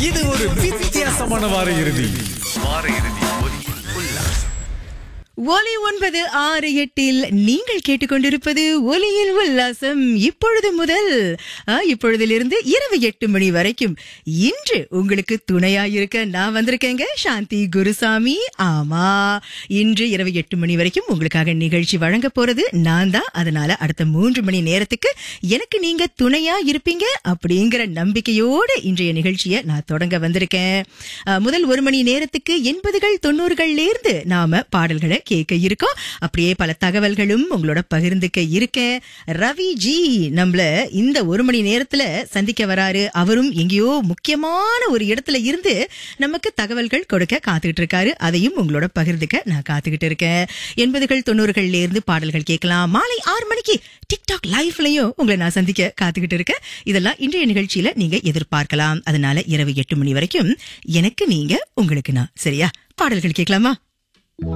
இது ஒரு வித்தியாசமான வார இறுதி வார இறுதி ஒலியில் உல்லாசம் ஒலி ஒன்பது ஆறு எட்டில் நீங்கள் கேட்டுக்கொண்டிருப்பது ஒலியில் உல்லாசம் இப்பொழுது முதல் ஆ, இப்பொழுதிலிருந்து இரவு எட்டு மணி வரைக்கும் இன்று உங்களுக்கு துணையாயிருக்க நான் வந்திருக்கேங்க சாந்தி குருசாமி ஆமா இன்று இரவு எட்டு மணி வரைக்கும் உங்களுக்காக நிகழ்ச்சி வழங்க போறது நான் தான் அதனால அடுத்த மூன்று மணி நேரத்துக்கு எனக்கு நீங்க துணையா இருப்பீங்க அப்படிங்கிற நம்பிக்கையோடு இன்றைய நிகழ்ச்சியை நான் தொடங்க வந்திருக்கேன் ஆ, முதல் ஒரு மணி நேரத்துக்கு எண்பதுகள் தொண்ணூறுகள்ல இருந்து நாம பாடல்களை கேட்க இருக்கோம் அப்படியே பல தகவல்களும் உங்களோட பகிர்ந்துக்க இருக்கேன் ரவி ஜி நம்மள இந்த ஒரு மணி நேரத்துல சந்திக்க வராரு அவரும் எங்கேயோ முக்கியமான ஒரு இடத்துல இருந்து நமக்கு தகவல்கள் கொடுக்க காத்துக்கிட்டு இருக்காரு அதையும் உங்களோட பகிர்ந்துக்க நான் காத்துக்கிட்டு இருக்கேன் எண்பதுகள் தொண்ணூறுகள்ல இருந்து பாடல்கள் கேட்கலாம் மாலை ஆறு மணிக்கு டிக்டாக் லைவ்லயும் உங்களை நான் சந்திக்க காத்துக்கிட்டு இருக்கேன் இதெல்லாம் இன்றைய நிகழ்ச்சியில நீங்க எதிர்பார்க்கலாம் அதனால இரவு எட்டு மணி வரைக்கும் எனக்கு நீங்க உங்களுக்கு நான் சரியா பாடல்கள் கேட்கலாமா